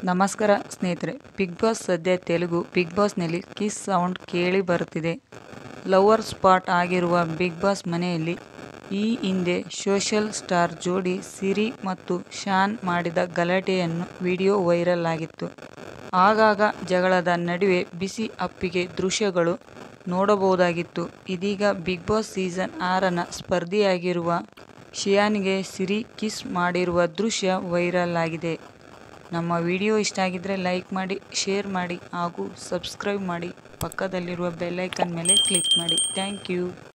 ನಮಸ್ಕಾರ ಸ್ನೇಹಿತರೆ big boss ಸದ್ಯ ತೆಲುಗು ಬಿಗ್ ಬಾಸ್ನಲ್ಲಿ ಕಿಸ್ ಸೌಂಡ್ ಕೇಳಿ ಬರುತ್ತಿದೆ ಲವರ್ ಸ್ಪಾಟ್ ಆಗಿರುವ ಬಿಗ್ ಬಾಸ್ ಮನೆಯಲ್ಲಿ ಈ ಹಿಂದೆ ಸೋಷಿಯಲ್ ಸ್ಟಾರ್ ಜೋಡಿ ಸಿರಿ ಮತ್ತು ಶಾನ್ ಮಾಡಿದ ಗಲಾಟೆಯನ್ನು ವಿಡಿಯೋ ವೈರಲ್ ಆಗಿತ್ತು ಆಗಾಗ ಜಗಳದ ನಡುವೆ ಬಿಸಿ ಅಪ್ಪಿಗೆ ದೃಶ್ಯಗಳು ನೋಡಬಹುದಾಗಿತ್ತು ಇದೀಗ ಬಿಗ್ ಬಾಸ್ ಸೀಸನ್ ಆರನ ಸ್ಪರ್ಧಿಯಾಗಿರುವ ಶಿಯಾನ್ಗೆ ಸಿರಿ ಕಿಸ್ ಮಾಡಿರುವ ದೃಶ್ಯ ವೈರಲ್ ಆಗಿದೆ ನಮ್ಮ ವಿಡಿಯೋ ಇಷ್ಟ ಆಗಿದ್ದರೆ ಲೈಕ್ ಮಾಡಿ ಶೇರ್ ಮಾಡಿ ಹಾಗೂ ಸಬ್ಸ್ಕ್ರೈಬ್ ಮಾಡಿ ಪಕ್ಕದಲ್ಲಿರುವ ಬೆಲ್ ಐಕನ್ ಮೇಲೆ ಕ್ಲಿಕ್ ಮಾಡಿ ಥ್ಯಾಂಕ್ ಯು